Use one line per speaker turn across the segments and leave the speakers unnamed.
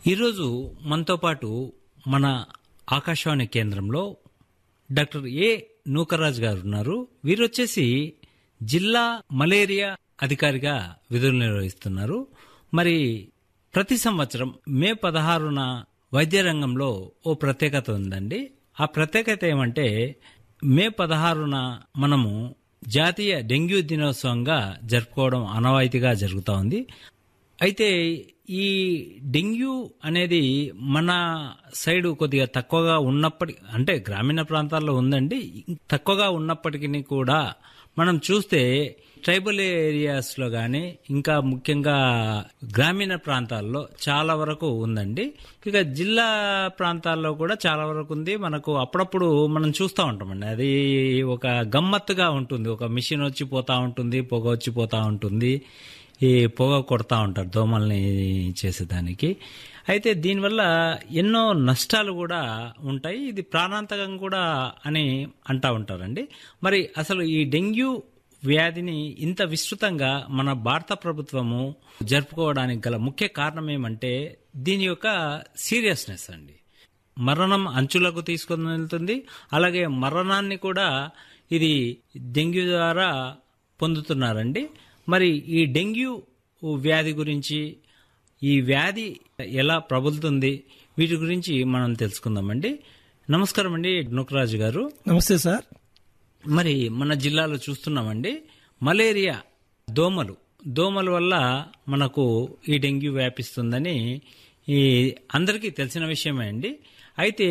ఈరోజు మనతో పాటు మన ఆకాశవాణి కేంద్రంలో డాక్టర్ ఏ నూకరాజ్ గారు ఉన్నారు వీరు వచ్చేసి జిల్లా మలేరియా అధికారిగా విధులు నిర్వహిస్తున్నారు మరి ప్రతి సంవత్సరం మే పదహారున వైద్య రంగంలో ఓ ప్రత్యేకత ఉందండి ఆ ప్రత్యేకత ఏమంటే మే పదహారున మనము జాతీయ డెంగ్యూ దినోత్సవంగా జరుపుకోవడం అనవాయితీగా జరుగుతూ ఉంది అయితే ఈ డెంగ్యూ అనేది మన సైడ్ కొద్దిగా తక్కువగా ఉన్నప్పటి అంటే గ్రామీణ ప్రాంతాల్లో ఉందండి తక్కువగా ఉన్నప్పటికీ కూడా మనం చూస్తే ట్రైబల్ ఏరియాస్లో కానీ ఇంకా ముఖ్యంగా గ్రామీణ ప్రాంతాల్లో చాలా వరకు ఉందండి ఇక జిల్లా ప్రాంతాల్లో కూడా చాలా వరకు ఉంది మనకు అప్పుడప్పుడు మనం చూస్తూ ఉంటామండి అది ఒక గమ్మత్తుగా ఉంటుంది ఒక మిషన్ వచ్చి పోతా ఉంటుంది పొగ వచ్చి పోతా ఉంటుంది ఈ పొగ కొడతా ఉంటారు దోమల్ని చేసేదానికి అయితే దీనివల్ల ఎన్నో నష్టాలు కూడా ఉంటాయి ఇది ప్రాణాంతకం కూడా అని అంటా ఉంటారండి మరి అసలు ఈ డెంగ్యూ వ్యాధిని ఇంత విస్తృతంగా మన భారత ప్రభుత్వము జరుపుకోవడానికి గల ముఖ్య కారణం ఏమంటే దీని యొక్క సీరియస్నెస్ అండి మరణం అంచులకు తీసుకొని వెళ్తుంది అలాగే మరణాన్ని కూడా ఇది డెంగ్యూ ద్వారా పొందుతున్నారండి మరి ఈ డెంగ్యూ వ్యాధి గురించి ఈ వ్యాధి ఎలా ప్రబలుతుంది వీటి గురించి మనం తెలుసుకుందామండి నమస్కారం అండి నుకరాజు గారు
నమస్తే సార్
మరి మన జిల్లాలో చూస్తున్నామండి మలేరియా దోమలు దోమల వల్ల మనకు ఈ డెంగ్యూ వ్యాపిస్తుందని ఈ అందరికీ తెలిసిన విషయమే అండి అయితే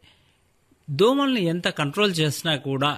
దోమల్ని ఎంత కంట్రోల్ చేసినా కూడా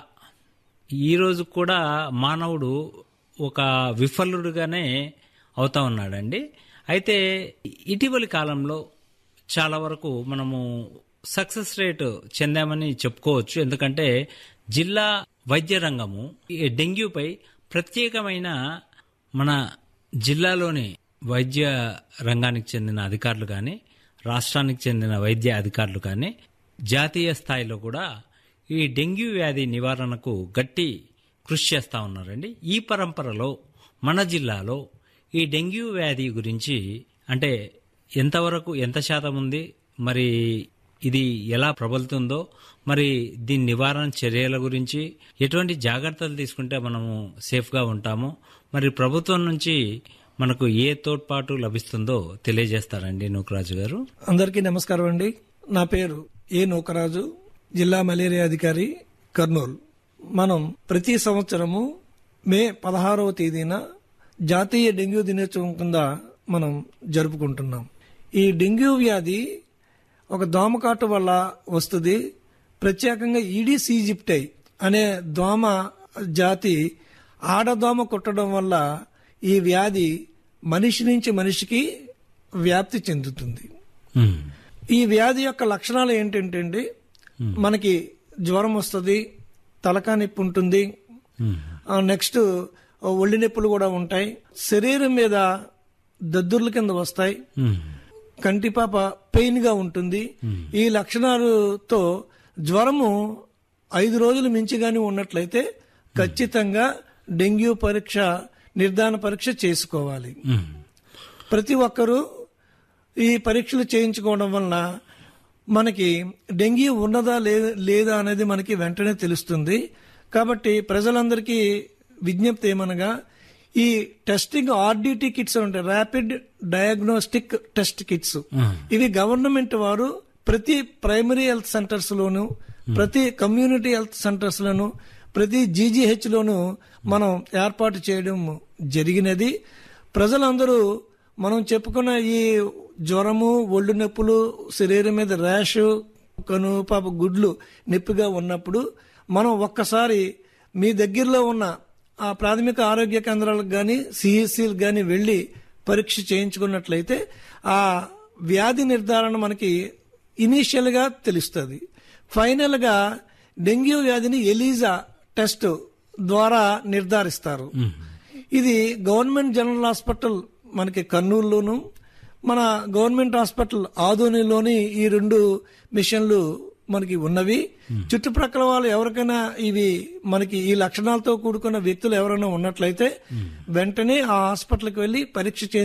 ఈరోజు కూడా మానవుడు ఒక విఫలుడుగానే అవుతా ఉన్నాడండి అయితే ఇటీవలి కాలంలో చాలా వరకు మనము సక్సెస్ రేట్ చెందామని చెప్పుకోవచ్చు ఎందుకంటే జిల్లా వైద్య రంగము ఈ డెంగ్యూపై ప్రత్యేకమైన మన జిల్లాలోని వైద్య రంగానికి చెందిన అధికారులు కానీ రాష్ట్రానికి చెందిన వైద్య అధికారులు కానీ జాతీయ స్థాయిలో కూడా ఈ డెంగ్యూ వ్యాధి నివారణకు గట్టి కృషి చేస్తూ ఉన్నారండి ఈ పరంపరలో మన జిల్లాలో ఈ డెంగ్యూ వ్యాధి గురించి అంటే ఎంతవరకు ఎంత శాతం ఉంది మరి ఇది ఎలా ప్రబలుతుందో మరి దీని నివారణ చర్యల గురించి ఎటువంటి జాగ్రత్తలు తీసుకుంటే మనము సేఫ్గా ఉంటామో మరి ప్రభుత్వం నుంచి మనకు ఏ తోడ్పాటు లభిస్తుందో తెలియజేస్తారండి నూకరాజు గారు
అందరికీ నమస్కారం అండి నా పేరు ఏ నూకరాజు జిల్లా మలేరియా అధికారి కర్నూలు మనం ప్రతి సంవత్సరము మే పదహారవ తేదీన జాతీయ డెంగ్యూ దినోత్సవం కింద మనం జరుపుకుంటున్నాం ఈ డెంగ్యూ వ్యాధి ఒక దోమకాటు వల్ల వస్తుంది ప్రత్యేకంగా ఈడిస్ ఈజిప్టై అనే దోమ జాతి ఆడదోమ కుట్టడం వల్ల ఈ వ్యాధి మనిషి నుంచి మనిషికి వ్యాప్తి చెందుతుంది
ఉమ్,
ఈ వ్యాధి యొక్క లక్షణాలు ఏంటంటే మనకి జ్వరం వస్తుంది తలకా నొప్పి ఉంటుంది
ఉమ్,
ఆ, నెక్స్ట్ ఒళ్ళు నొప్పులు కూడా ఉంటాయి శరీరం మీద దద్దుర్ల కింద వస్తాయి
ఉమ్,
కంటిపాప పెయిన్ గా ఉంటుంది ఈ లక్షణాలతో జ్వరము ఐదు రోజులు మించి గాని ఉన్నట్లయితే ఖచ్చితంగా డెంగ్యూ పరీక్ష నిర్ధారణ పరీక్ష చేసుకోవాలి
ఉమ్,
ప్రతి ఒక్కరూ ఈ పరీక్షలు చేయించుకోవడం వలన మనకి డెంగ్యూ ఉన్నదా లే- లేదా అనేది మనకి వెంటనే తెలుస్తుంది కాబట్టి ప్రజలందరికీ విజ్ఞప్తి ఏమనగా ఈ టెస్టింగ్ ఆర్డిటి కిట్స్ ఉంటాయి ర్యాపిడ్ డయాగ్నోస్టిక్ టెస్ట్ కిట్స్
ఉమ్,
ఇవి గవర్నమెంట్ వారు ప్రతి ప్రైమరీ హెల్త్ సెంటర్స్ లోను ప్రతి కమ్యూనిటీ హెల్త్ సెంటర్స్ లోను ప్రతి జీజీహెచ్ లోను మనం ఏర్పాటు చేయడం జరిగినది ప్రజలందరూ మనం చెప్పుకున్న ఈ జ్వరము ఒళ్ళు నొప్పులు శరీరం మీద ర్యాష్ కను పాప గుడ్లు నొప్పిగా ఉన్నప్పుడు మనం ఒక్కసారి మీ దగ్గరలో ఉన్న ఆ ప్రాథమిక ఆరోగ్య కేంద్రాలకు కానీ సిహెచ్సిలకు కానీ వెళ్ళి పరీక్ష చేయించుకున్నట్లయితే ఆ వ్యాధి నిర్ధారణ మనకి ఇనీషియల్ గా తెలుస్తుంది ఫైనల్ గా డెంగ్యూ వ్యాధిని ఎలీజా టెస్ట్ ద్వారా నిర్ధారిస్తారు ఇది గవర్నమెంట్ జనరల్ హాస్పిటల్ మనకి కర్నూలులోను మన గవర్నమెంట్ హాస్పిటల్ ఆదోనిలోని ఈ రెండు మిషన్లు మనకి ఉన్నవి చుట్టుప్రక్కల వాళ్ళు ఎవరికైనా ఇవి మనకి ఈ లక్షణాలతో కూడుకున్న వ్యక్తులు ఎవరైనా ఉన్నట్లయితే వెంటనే ఆ హాస్పిటల్కి వెళ్లి పరీక్ష చేయించుకోవాలి